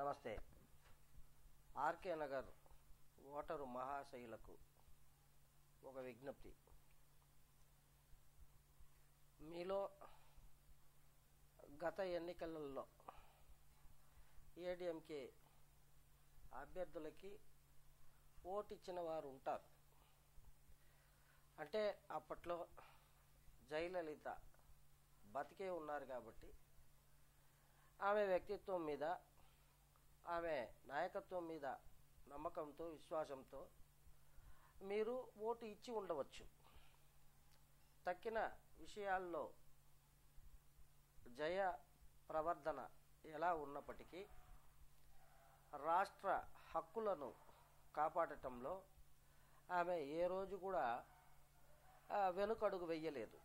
నమస్తే RK Nagar voter మహాశయులకు ఒక విజ్ఞప్తి మీలో గత ఎన్నికలలో ఏడిఎంకే అభ్యర్థులకి ఓటు ఇచ్చిన వారు ఉంటారు అంటే అప్పట్లో జయలలిత బతికే ఉన్నారు కాబట్టి ఆమె వ్యక్తిత్వం మీద ఆమె నాయకత్వం మీద నమ్మకంతో విశ్వాసంతో మీరు ఓటు ఇచ్చి ఉండవచ్చు తక్కిన విషయాల్లో జయ ప్రవర్ధన ఎలా ఉన్నప్పటికీ రాష్ట్ర హక్కులను కాపాడటంలో ఆమె ఏ రోజు కూడా ఆ, వెనుకడుగు వెయ్యలేదు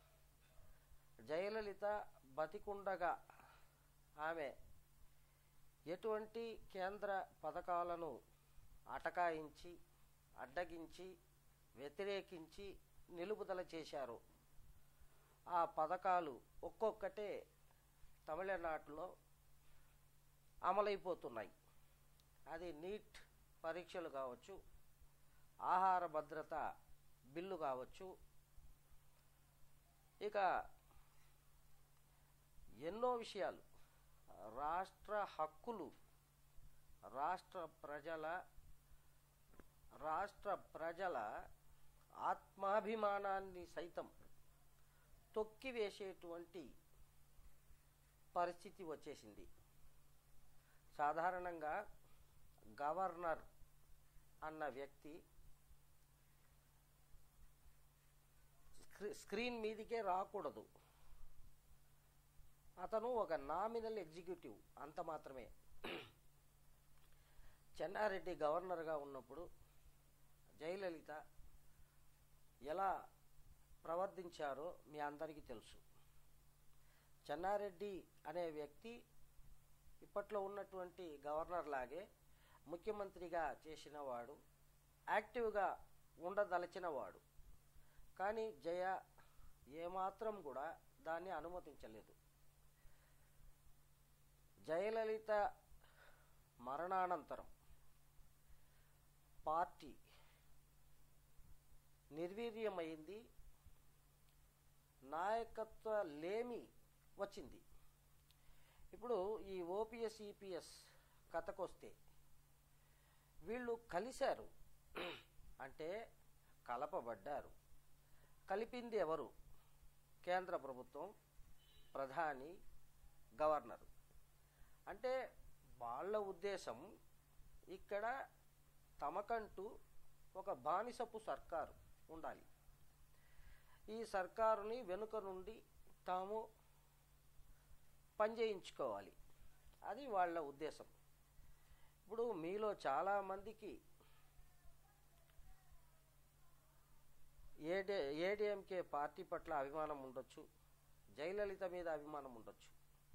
జయలలిత బతికుండగా ఆమె ఎటువంటి కేంద్ర పథకాలను అటకాయించి అడ్డగించి వ్యతిరేకించి నిలుపుదల చేశారు ఆ పథకాలు ఒక్కొక్కటే తమిళనాడులో అమలైపోతున్నాయి అది నీట్ పరీక్షలు కావచ్చు ఆహార భద్రత బిల్లు కావచ్చు ఇక ఎన్నో విషయాలు రాష్ట్ర హక్కులు రాష్ట్ర ప్రజల రాష్ట్ర ప్రజల ఆత్మాభిమానాన్ని సైతం తొక్కివేసేటువంటి పరిస్థితి వచ్చేసింది సాధారణంగా గవర్నర్ అన్న వ్యక్తి స్క్రీ- స్క్రీన్ మీదికే రాకూడదు అతను ఒక నామినల్ ఎగ్జిక్యూటివ్ అంత మాత్రమే చెన్నారెడ్డి గవర్నర్గా ఉన్నప్పుడు జయలలిత ఎలా ప్రవర్తించారో మీ అందరికీ తెలుసు చెన్నారెడ్డి అనే వ్యక్తి ఇప్పట్లో ఉన్నటువంటి గవర్నర్ లాగే ముఖ్యమంత్రిగా చేసిన వాడు యాక్టివ్గా ఉండదలచిన వాడు కానీ జయ ఏమాత్రం కూడా దాన్ని అనుమతించలేదు జయలలిత మరణానంతరం పార్టీ నిర్వీర్యమైంది నాయకత్వ లేమి వచ్చింది ఇప్పుడు ఈ ఓపీఎస్ ఈపీఎస్ కథకొస్తే వీళ్ళు కలిశారు అంటే కలపబడ్డారు కలిపింది ఎవరు కేంద్ర ప్రభుత్వం ప్రధాని గవర్నరు అంటే వాళ్ళ ఉద్దేశం ఇక్కడ తమకంటూ ఒక బానిసపు సర్కారు ఉండాలి ఈ సర్కారుని వెనుక నుండి తాము పనిచేయించుకోవాలి అది వాళ్ళ ఉద్దేశం ఇప్పుడు మీలో చాలామందికి ఏడే ఏడిఎంకే పార్టీ పట్ల అభిమానం ఉండొచ్చు జయలలిత మీద అభిమానం ఉండొచ్చు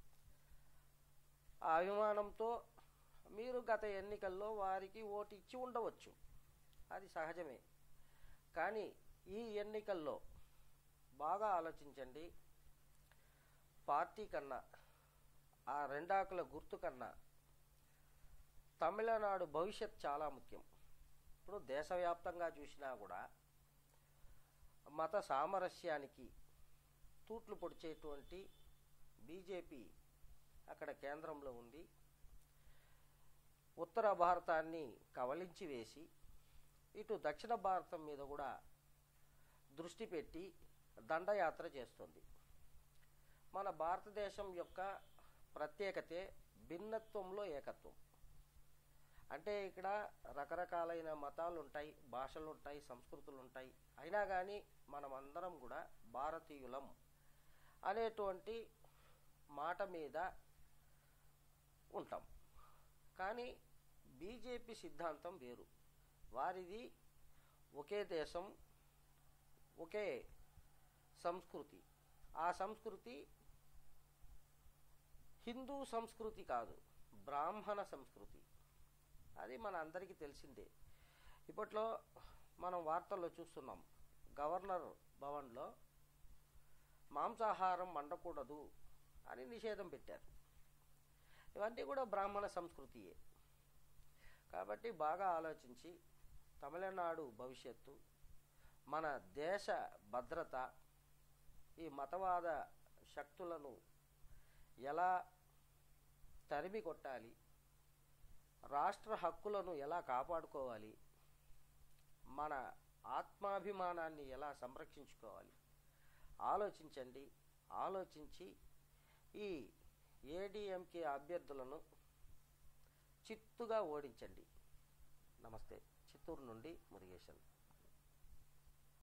ఆ అభిమానంతో మీరు గత ఎన్నికల్లో వారికి ఓటు ఇచ్చి ఉండవచ్చు అది సహజమే కానీ ఈ ఎన్నికల్లో బాగా ఆలోచించండి పార్టీ కన్నా ఆ రెండాకుల గుర్తు కన్నా తమిళనాడు భవిష్యత్ చాలా ముఖ్యం ఇప్పుడు దేశవ్యాప్తంగా చూసినా కూడా మత సామరస్యానికి తూట్లు పొడిచేటువంటి బీజేపీ అక్కడ కేంద్రంలో ఉంది ఉత్తర భారతాన్ని కవలించి వేసి ఇటు దక్షిణ భారతం మీద కూడా దృష్టి పెట్టి దండయాత్ర చేస్తుంది మన భారతదేశం యొక్క ప్రత్యేకతే భిన్నత్వంలో ఏకత్వం అంటే ఇక్కడ రకరకాలైన మతాలు ఉంటాయి భాషలు ఉంటాయి సంస్కృతులు ఉంటాయి అయినా కానీ మనం అందరం కూడా భారతీయులం అనేటువంటి మాట మీద ఉంటాం కానీ బీజేపీ సిద్ధాంతం వేరు వారిది ఒకే దేశం ఒకే సంస్కృతి ఆ సంస్కృతి హిందూ సంస్కృతి కాదు బ్రాహ్మణ సంస్కృతి అది మన అందరికీ తెలిసిందే ఇప్పట్లో మనం వార్తల్లో చూస్తున్నాం గవర్నర్ భవన్లో మాంసాహారం వండకూడదు అని నిషేధం పెట్టారు ఇవన్నీ కూడా బ్రాహ్మణ సంస్కృతియే కాబట్టి బాగా ఆలోచించి తమిళనాడు భవిష్యత్తు మన దేశ భద్రత ఈ మతవాద శక్తులను ఎలా తరిమి కొట్టాలి రాష్ట్ర హక్కులను ఎలా కాపాడుకోవాలి మన ఆత్మాభిమానాన్ని ఎలా సంరక్షించుకోవాలి ఆలోచించండి ఆలోచించి ఈ ఏడిఎంకే అభ్యర్థులను చిత్తుగా ఓడించండి నమస్తే చిత్తూరు నుండి మురుగేశన్